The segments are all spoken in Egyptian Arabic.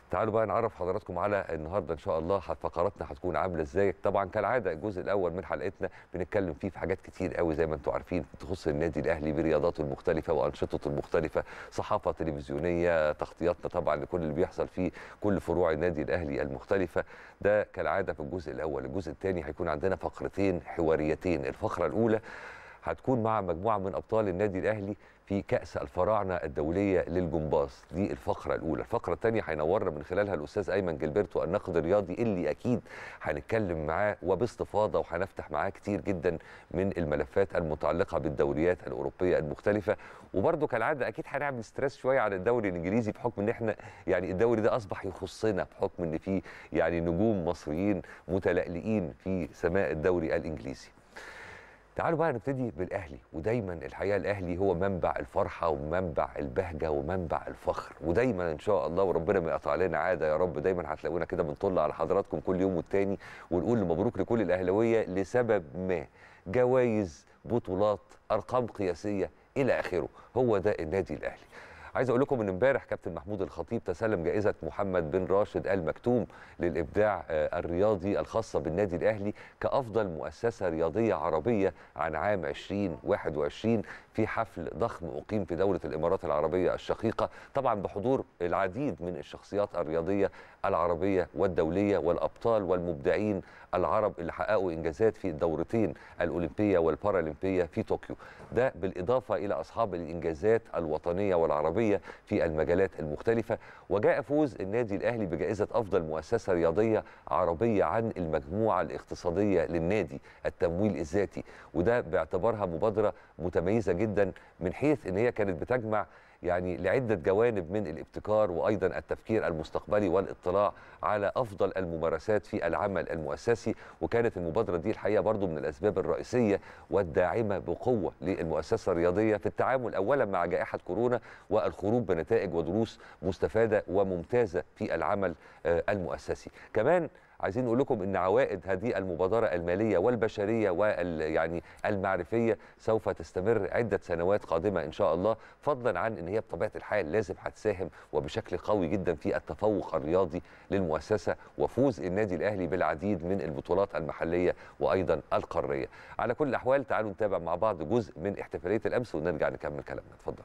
تعالوا بقى نعرف حضراتكم على النهارده ان شاء الله فقراتنا هتكون عامله ازاي طبعا كالعاده الجزء الاول من حلقتنا بنتكلم فيه في حاجات كتير قوي زي ما انتم عارفين تخص النادي الاهلي برياضاته المختلفه وانشطته المختلفه صحافه تلفزيونيه تغطياتنا طبعا لكل اللي بيحصل في كل فروع النادي الاهلي المختلفه ده كالعاده في الجزء الاول الجزء الثاني هيكون عندنا فقرتين حواريتين الفقره الاولى هتكون مع مجموعه من ابطال النادي الاهلي في كاس الفراعنه الدوليه للجمباز دي الفقره الاولى الفقره الثانيه هينورنا من خلالها الاستاذ ايمن جilberto الناقد الرياضي اللي اكيد هنتكلم معاه وباستفاضه وهنفتح معاه كتير جدا من الملفات المتعلقه بالدوريات الاوروبيه المختلفه وبرده كالعاده اكيد هنعمل ستريس شويه على الدوري الانجليزي بحكم ان احنا يعني الدوري ده اصبح يخصنا بحكم ان في يعني نجوم مصريين متلألئين في سماء الدوري الانجليزي تعالوا بقى نبتدي بالاهلي ودايما الحقيقه الاهلي هو منبع الفرحه ومنبع البهجه ومنبع الفخر ودايما ان شاء الله وربنا ما يقطع علينا عاده يا رب دايما هتلاقونا كده بنطل على حضراتكم كل يوم والتاني ونقول مبروك لكل الاهلاويه لسبب ما جوائز بطولات ارقام قياسيه الى اخره هو ده النادي الاهلي عايز اقول لكم ان امبارح كابتن محمود الخطيب تسلم جائزه محمد بن راشد المكتوم للابداع الرياضي الخاصه بالنادي الاهلي كافضل مؤسسه رياضيه عربيه عن عام 2021 في حفل ضخم اقيم في دوله الامارات العربيه الشقيقه طبعا بحضور العديد من الشخصيات الرياضيه العربيه والدوليه والابطال والمبدعين العرب اللي حققوا انجازات في الدورتين الاولمبيه والبارالمبيه في طوكيو ده بالاضافه الى اصحاب الانجازات الوطنيه والعربيه في المجالات المختلفه وجاء فوز النادي الاهلي بجائزه افضل مؤسسه رياضيه عربيه عن المجموعه الاقتصاديه للنادي التمويل الذاتي وده باعتبارها مبادره متميزه جدا من حيث ان هي كانت بتجمع يعني لعده جوانب من الابتكار وايضا التفكير المستقبلي والاطلاع على افضل الممارسات في العمل المؤسسي وكانت المبادره دي الحقيقه برضو من الاسباب الرئيسيه والداعمه بقوه للمؤسسه الرياضيه في التعامل اولا مع جائحه كورونا والخروج بنتائج ودروس مستفاده وممتازه في العمل المؤسسي كمان عايزين نقول لكم ان عوائد هذه المبادره الماليه والبشريه وال يعني المعرفيه سوف تستمر عده سنوات قادمه ان شاء الله فضلا عن ان هي بطبيعه الحال لازم هتساهم وبشكل قوي جدا في التفوق الرياضي للمؤسسه وفوز النادي الاهلي بالعديد من البطولات المحليه وايضا القاريه. على كل الاحوال تعالوا نتابع مع بعض جزء من احتفاليه الامس ونرجع نكمل كلامنا اتفضل.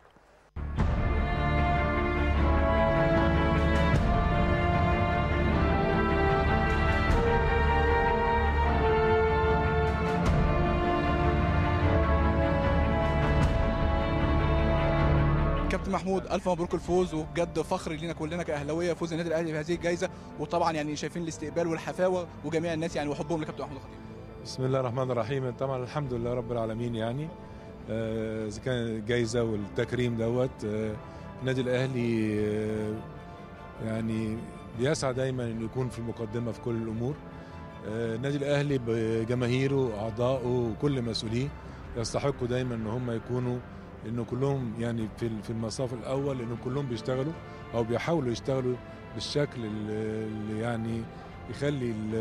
كابتن محمود الف مبروك الفوز وبجد فخر لينا كلنا كاهلاويه فوز النادي الاهلي بهذه الجائزه وطبعا يعني شايفين الاستقبال والحفاوه وجميع الناس يعني وحبهم لكابتن محمود الخطيب بسم الله الرحمن الرحيم طبعا الحمد لله رب العالمين يعني اذا كان الجائزه والتكريم دوت آه النادي الاهلي آه يعني بيسعى دايما انه يكون في المقدمه في كل الامور آه النادي الاهلي بجماهيره واعضائه وكل مسؤوليه يستحقوا دايما ان هم يكونوا انه كلهم يعني في في المصاف الاول انه كلهم بيشتغلوا او بيحاولوا يشتغلوا بالشكل اللي يعني يخلي ال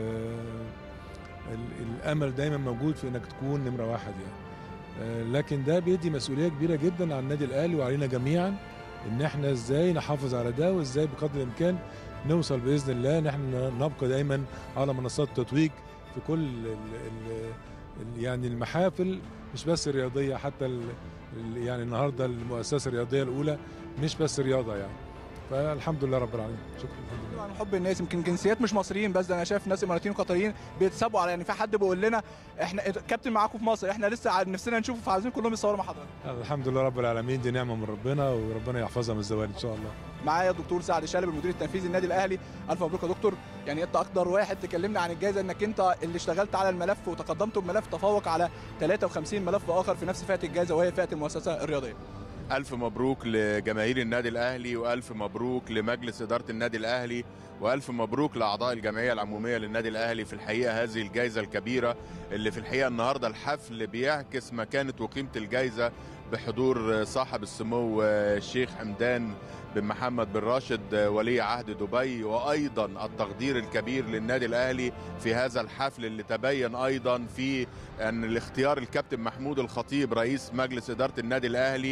ال الامل دايما موجود في انك تكون نمره واحد يعني لكن ده بيدي مسؤوليه كبيره جدا على النادي الاهلي وعلينا جميعا ان احنا ازاي نحافظ على ده وازاي بقدر الامكان نوصل باذن الله ان احنا نبقى دايما على منصات التتويج في كل ال ال يعني المحافل مش بس الرياضيه حتى ال يعني النهارده المؤسسه الرياضيه الاولى مش بس رياضه يعني فالحمد لله رب العالمين شكرا طبعا حب الناس يمكن جنسيات مش مصريين بس انا شايف ناس اماراتيين وقطريين بيتسابوا على يعني في حد بيقول لنا احنا كابتن معاكم في مصر احنا لسه نفسنا نشوفه فعايزين كلهم يصوروا مع حضرتك الحمد لله رب العالمين دي نعمه من ربنا وربنا يحفظها من الزوال ان شاء الله معايا الدكتور سعد شالب المدير التنفيذي للنادي الاهلي الف مبروك يا دكتور يعني انت اقدر واحد تكلمنا عن الجائزه انك انت اللي اشتغلت على الملف وتقدمت بملف تفوق على 53 ملف اخر في نفس فئه الجائزه وهي فئه المؤسسه الرياضيه ألف مبروك لجماهير النادي الأهلي وألف مبروك لمجلس إدارة النادي الأهلي وألف مبروك لأعضاء الجمعية العمومية للنادي الأهلي في الحقيقة هذه الجائزة الكبيرة اللي في الحقيقة النهاردة الحفل بيعكس مكانة وقيمة الجائزة بحضور صاحب السمو الشيخ حمدان بن محمد بن راشد ولي عهد دبي وايضا التقدير الكبير للنادي الاهلي في هذا الحفل اللي تبين ايضا في ان الاختيار الكابتن محمود الخطيب رئيس مجلس اداره النادي الاهلي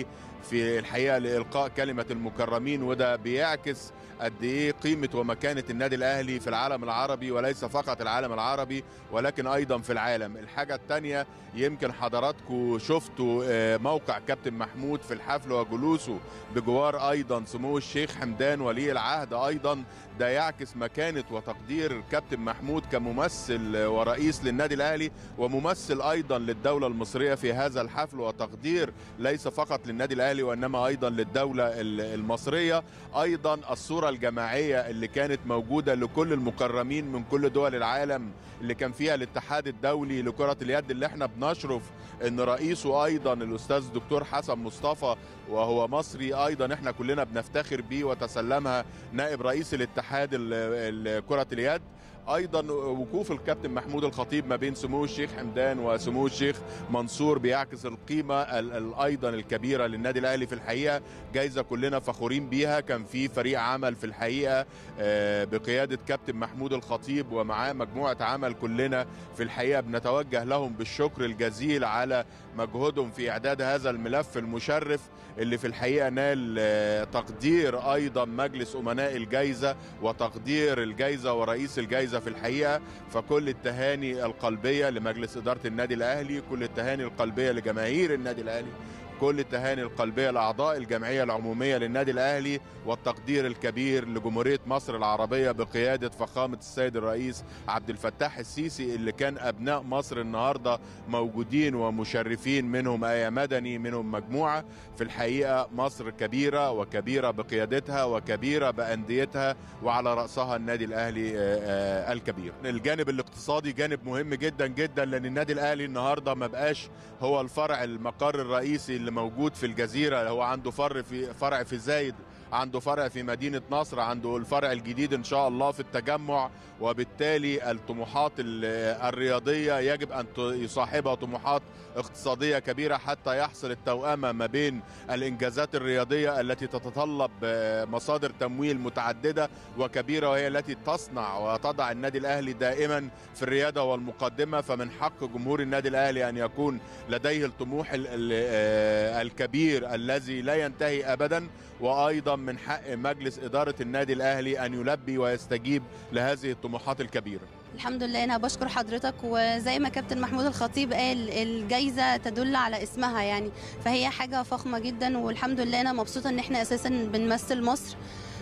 في الحقيقه لالقاء كلمه المكرمين وده بيعكس قد ايه قيمه ومكانه النادي الاهلي في العالم العربي وليس فقط العالم العربي ولكن ايضا في العالم الحاجه الثانيه يمكن حضراتكم شفتوا آه، موقع كابتن محمود في الحفل وجلوسه بجوار ايضا سمو الشيخ حمدان ولي العهد ايضا ده يعكس مكانه وتقدير كابتن محمود كممثل ورئيس للنادي الاهلي وممثل ايضا للدوله المصريه في هذا الحفل وتقدير ليس فقط للنادي الاهلي وانما ايضا للدوله ال- المصريه ايضا الصوره الجماعيه اللي كانت موجوده لكل المكرمين من كل دول العالم اللي كان فيها الاتحاد الدولي لكره اليد اللي احنا بنشرف ان رئيسه ايضا الاستاذ دكتور حسن مصطفى وهو مصري ايضا احنا كلنا بنفتخر بيه وتسلمها نائب رئيس الاتحاد ال- ال- كره اليد ايضا وقوف الكابتن محمود الخطيب ما بين سمو الشيخ حمدان وسمو الشيخ منصور بيعكس القيمه ال- ال- ايضا الكبيره للنادي الاهلي في الحقيقه جايزه كلنا فخورين بيها كان في فريق عمل في الحقيقه آه، بقياده كابتن محمود الخطيب ومعاه مجموعه عمل كلنا في الحقيقه بنتوجه لهم بالشكر الجزيل على مجهودهم في اعداد هذا الملف المشرف اللي في الحقيقه نال آه، تقدير ايضا مجلس امناء الجائزه وتقدير الجائزه ورئيس الجائزه في الحقيقه فكل التهاني القلبيه لمجلس اداره النادي الاهلي كل التهاني القلبيه لجماهير النادي الاهلي كل التهاني القلبيه لاعضاء الجمعيه العموميه للنادي الاهلي والتقدير الكبير لجمهوريه مصر العربيه بقياده فخامه السيد الرئيس عبد الفتاح السيسي اللي كان ابناء مصر النهارده موجودين ومشرفين منهم ايه مدني منهم مجموعه في الحقيقه مصر كبيره وكبيره بقيادتها وكبيره بانديتها وعلى راسها النادي الاهلي آه، آه، الكبير. الجانب الاقتصادي جانب مهم جدا جدا لان النادي الاهلي النهارده ما بقاش هو الفرع المقر الرئيسي اللي موجود في الجزيره هو عنده فرع في فرع في زايد عنده فرع في مدينة نصر عنده الفرع الجديد إن شاء الله في التجمع وبالتالي الطموحات ال- الرياضية يجب أن ت- يصاحبها طموحات اقتصادية كبيرة حتى يحصل التوأمة ما بين الإنجازات الرياضية التي تتطلب آه، مصادر تمويل متعددة وكبيرة وهي التي تصنع وتضع النادي الأهلي دائما في الريادة والمقدمة فمن حق جمهور النادي الأهلي أن يكون لديه الطموح ال- ال- آه، الكبير الذي لا ينتهي أبدا وايضا من حق مجلس اداره النادي الاهلي ان يلبي ويستجيب لهذه الطموحات الكبيره الحمد لله انا بشكر حضرتك وزي ما كابتن محمود الخطيب قال الجايزه تدل على اسمها يعني فهي حاجه فخمه جدا والحمد لله انا مبسوطه ان احنا اساسا بنمثل مصر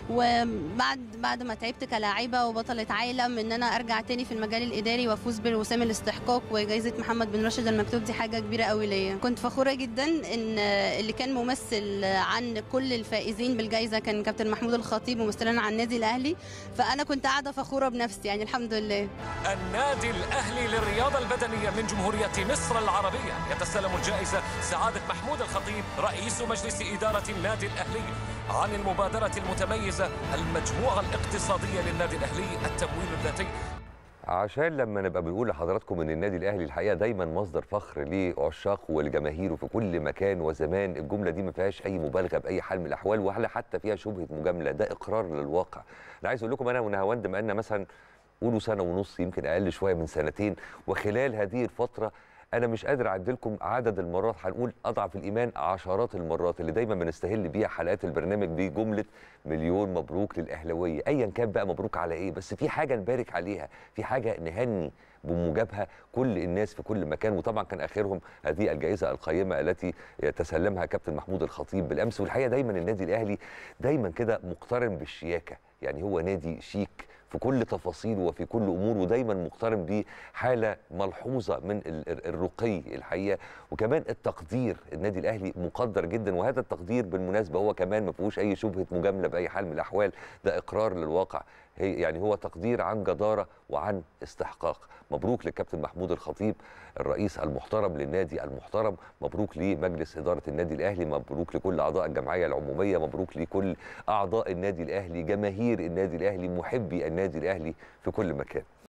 وبعد بعد ما تعبت كلاعبه وبطله عالم ان انا ارجع تاني في المجال الاداري وافوز بالوسام الاستحقاق وجائزه محمد بن راشد المكتوب دي حاجه كبيره قوي ليا كنت فخوره جدا ان اللي كان ممثل عن كل الفائزين بالجائزه كان كابتن محمود الخطيب ممثلا عن النادي الاهلي فانا كنت قاعده فخوره بنفسي يعني الحمد لله النادي الأهلي للرياضة البدنية من جمهورية مصر العربية يتسلم الجائزة سعادة محمود الخطيب رئيس مجلس إدارة النادي الأهلي عن المبادرة المتميزة المجموعة الاقتصادية للنادي الأهلي التمويل الذاتي عشان لما نبقى بنقول لحضراتكم ان النادي الاهلي الحقيقه دايما مصدر فخر لعشاقه ولجماهيره في كل مكان وزمان الجمله دي ما فيهاش اي مبالغه باي حال من الاحوال ولا حتى فيها شبهه مجامله ده اقرار للواقع انا عايز اقول لكم انا ونهاوند بقالنا مثلا قولوا سنه ونص يمكن اقل شويه من سنتين وخلال هذه الفتره انا مش قادر اعد لكم عدد المرات هنقول اضعف الايمان عشرات المرات اللي دايما بنستهل بيها حلقات البرنامج بجمله مليون مبروك للاهلاويه ايا كان بقى مبروك على ايه بس في حاجه نبارك عليها في حاجه نهني بموجبها كل الناس في كل مكان وطبعا كان اخرهم هذه الجائزه القيمه التي يتسلمها كابتن محمود الخطيب بالامس والحقيقه دايما النادي الاهلي دايما كده مقترن بالشياكه يعني هو نادي شيك في كل تفاصيله وفي كل اموره ودايما مقترن بحاله ملحوظه من ال- ال- الرقي الحقيقه وكمان التقدير النادي الاهلي مقدر جدا وهذا التقدير بالمناسبه هو كمان ما فيهوش اي شبهه مجامله باي حال من الاحوال ده اقرار للواقع هي يعني هو تقدير عن جداره وعن استحقاق مبروك للكابتن محمود الخطيب الرئيس المحترم للنادي المحترم مبروك لمجلس اداره النادي الاهلي مبروك لكل اعضاء الجمعيه العموميه مبروك لكل اعضاء النادي الاهلي جماهير النادي الاهلي محبي النادي الاهلي في كل مكان